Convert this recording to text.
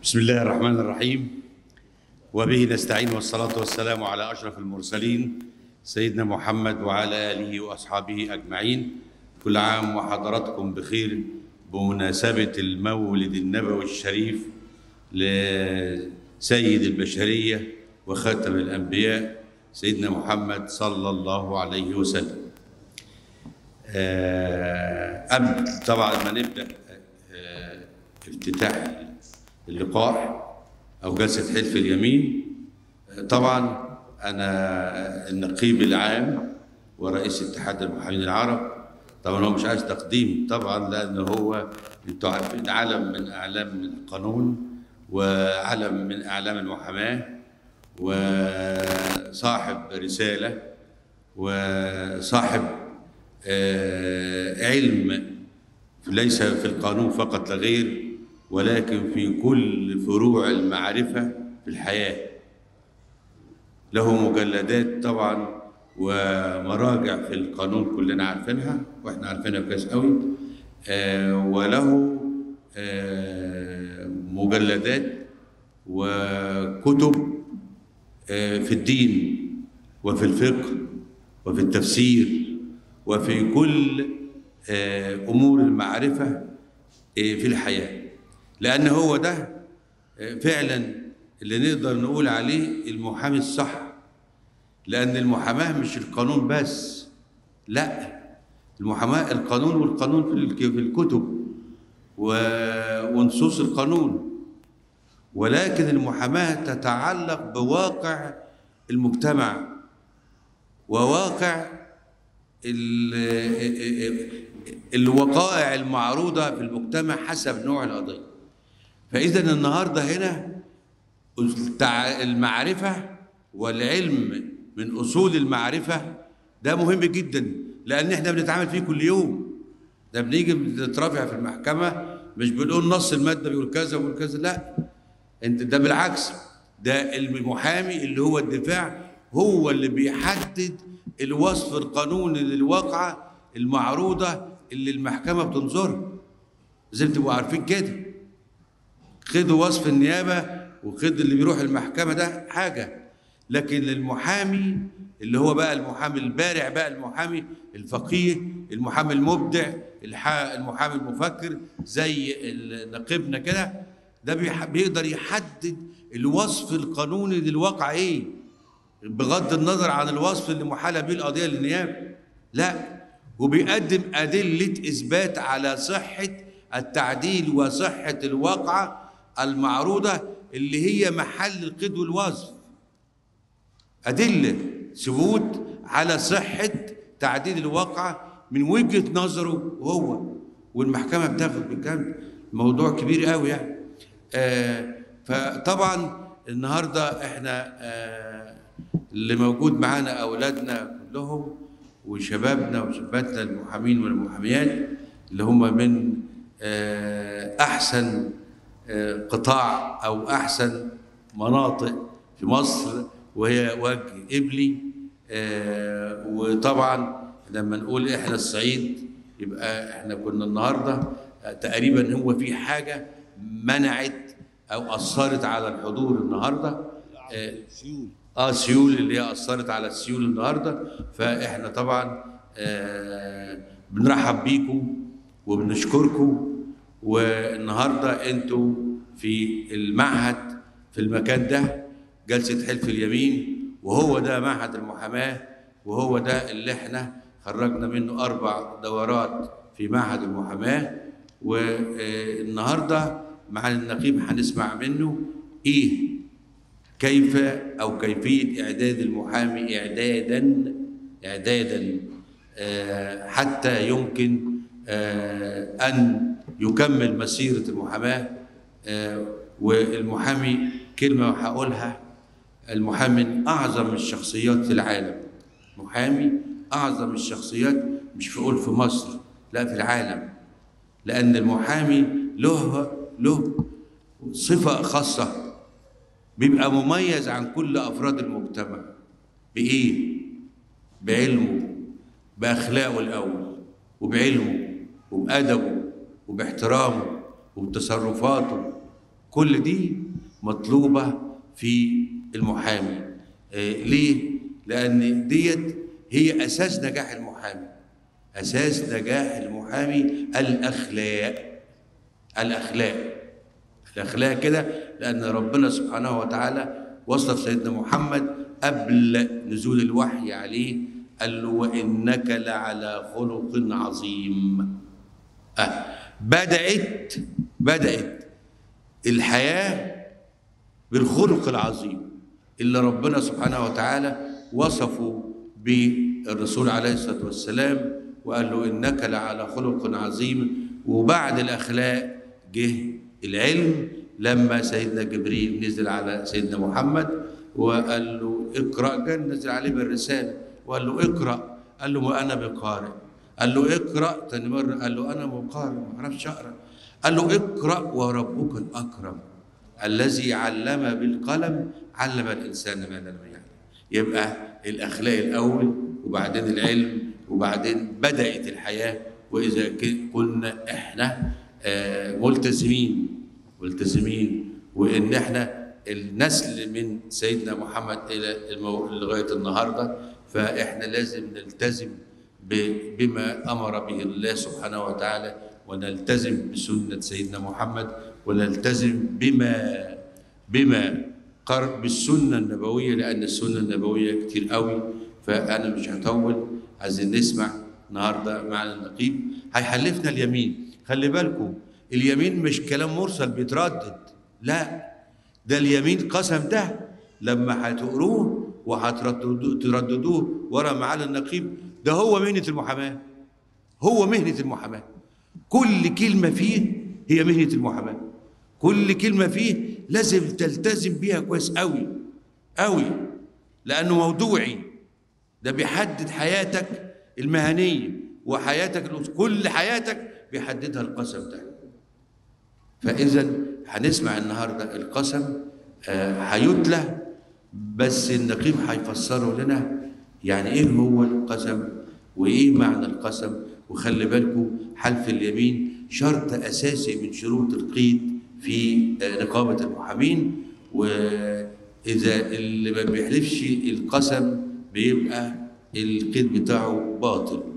بسم الله الرحمن الرحيم وبه نستعين والصلاة والسلام على أشرف المرسلين سيدنا محمد وعلى آله وأصحابه أجمعين كل عام وحضراتكم بخير بمناسبة المولد النبوي الشريف لسيد البشرية وخاتم الأنبياء سيدنا محمد صلى الله عليه وسلم آه، قبل طبعا ما نبدأ آه، افتتاح اللقاء او جلسه حلف اليمين طبعا انا النقيب العام ورئيس اتحاد المحامين العرب طبعا هو مش عايز تقديم طبعا لان هو انتوا عارفين علم من اعلام القانون وعلم من اعلام المحاماه وصاحب رساله وصاحب آه، علم ليس في القانون فقط لا غير ولكن في كل فروع المعرفة في الحياة له مجلدات طبعا ومراجع في القانون كلنا عارفينها واحنا عارفينها كويس قوي آه وله آه مجلدات وكتب آه في الدين وفي الفقه وفي التفسير وفي كل آه امور المعرفه آه في الحياه لأن هو ده فعلا اللي نقدر نقول عليه المحامي الصح لأن المحاماة مش القانون بس لا المحاماة القانون والقانون في الكتب ونصوص القانون ولكن المحاماة تتعلق بواقع المجتمع وواقع الوقائع المعروضة في المجتمع حسب نوع القضية فإذا النهاردة هنا المعرفة والعلم من أصول المعرفة ده مهم جدا لأن احنا بنتعامل فيه كل يوم ده بنيجي بنترافع في المحكمة مش بنقول نص المادة بيقول كذا ويقول كذا لا انت ده بالعكس ده المحامي اللي هو الدفاع هو اللي بيحدد الوصف القانوني للواقعة المعروضة اللي المحكمة بتنظرها لازم تبقوا عارفين كده خدوا وصف النيابه وخد اللي بيروح المحكمه ده حاجه لكن المحامي اللي هو بقى المحامي البارع بقى المحامي الفقيه المحامي المبدع المحامي المفكر زي نقيبنا كده ده بيقدر يحدد الوصف القانوني للواقع ايه بغض النظر عن الوصف اللي محاله به القضيه للنيابه لا وبيقدم ادله اثبات على صحه التعديل وصحه الواقعه المعروضة اللي هي محل القيد والوصف أدلة ثبوت على صحة تعديل الواقع من وجهة نظره هو والمحكمة بتاخد بالكامل موضوع كبير قوي يعني آه فطبعا النهاردة احنا آه اللي موجود معانا أولادنا كلهم وشبابنا وشباتنا المحامين والمحاميات اللي هم من آه أحسن قطاع او احسن مناطق في مصر وهي وجه قبلي وطبعا لما نقول احنا الصعيد يبقى احنا كنا النهارده تقريبا هو في حاجه منعت او اثرت على الحضور النهارده اه سيول اللي هي اثرت على السيول النهارده فاحنا طبعا آه بنرحب بيكم وبنشكركم والنهارده انتوا في المعهد في المكان ده جلسه حلف اليمين وهو ده معهد المحاماه وهو ده اللي احنا خرجنا منه اربع دورات في معهد المحاماه والنهارده مع النقيب هنسمع منه ايه كيف او كيفيه اعداد المحامي اعدادا اعدادا حتى يمكن ان يكمل مسيرة المحاماة آه والمحامي كلمة هقولها المحامي من أعظم الشخصيات في العالم محامي أعظم الشخصيات مش في أقول في مصر لا في العالم لأن المحامي له له صفة خاصة بيبقى مميز عن كل أفراد المجتمع بإيه؟ بعلمه بأخلاقه الأول وبعلمه وبأدبه وباحترامه وبتصرفاته كل دي مطلوبة في المحامي آه، ليه؟ لأن ديت هي أساس نجاح المحامي أساس نجاح المحامي الأخلاق الأخلاق الأخلاق كده لأن ربنا سبحانه وتعالى وصف سيدنا محمد قبل نزول الوحي عليه قال له وإنك لعلى خلق عظيم أه بدأت بدأت الحياة بالخلق العظيم اللي ربنا سبحانه وتعالى وصفه بالرسول عليه الصلاة والسلام وقال له إنك لعلى خلق عظيم وبعد الأخلاق جه العلم لما سيدنا جبريل نزل على سيدنا محمد وقال له اقرأ كان نزل عليه بالرسالة وقال له اقرأ قال له ما أنا بقارئ قال له اقرأ تاني مرة قال له أنا مقارئ ما أعرفش أقرأ قال له اقرأ وربك الأكرم الذي علم بالقلم علم الإنسان ما لم يعلم يبقى الأخلاق الأول وبعدين العلم وبعدين بدأت الحياة وإذا ك- كنا إحنا آه، ملتزمين ملتزمين وإن إحنا النسل من سيدنا محمد إلى المو... لغاية النهاردة فإحنا لازم نلتزم ب... بما أمر به الله سبحانه وتعالى ونلتزم بسنة سيدنا محمد ونلتزم بما بما قرب بالسنة النبوية لأن السنة النبوية كتير قوي فأنا مش هطول عايزين نسمع النهارده معنا النقيب هيحلفنا اليمين خلي بالكم اليمين مش كلام مرسل بيتردد لا ده اليمين قسم ده لما هتقروه وهترددوه ورا معالي النقيب ده هو مهنة المحاماة هو مهنة المحاماة كل كلمة فيه هي مهنة المحاماة كل كلمة فيه لازم تلتزم بيها كويس قوي قوي لأنه موضوعي ده بيحدد حياتك المهنية وحياتك الأس- كل حياتك بيحددها القسم ده فإذا هنسمع النهارده القسم آه، هيتلى بس النقيب هيفسره لنا يعني ايه هو القسم وايه معنى القسم وخلي بالكم حلف اليمين شرط اساسي من شروط القيد في آه، نقابه المحامين واذا اللي ما بيحلفش القسم بيبقى القيد بتاعه باطل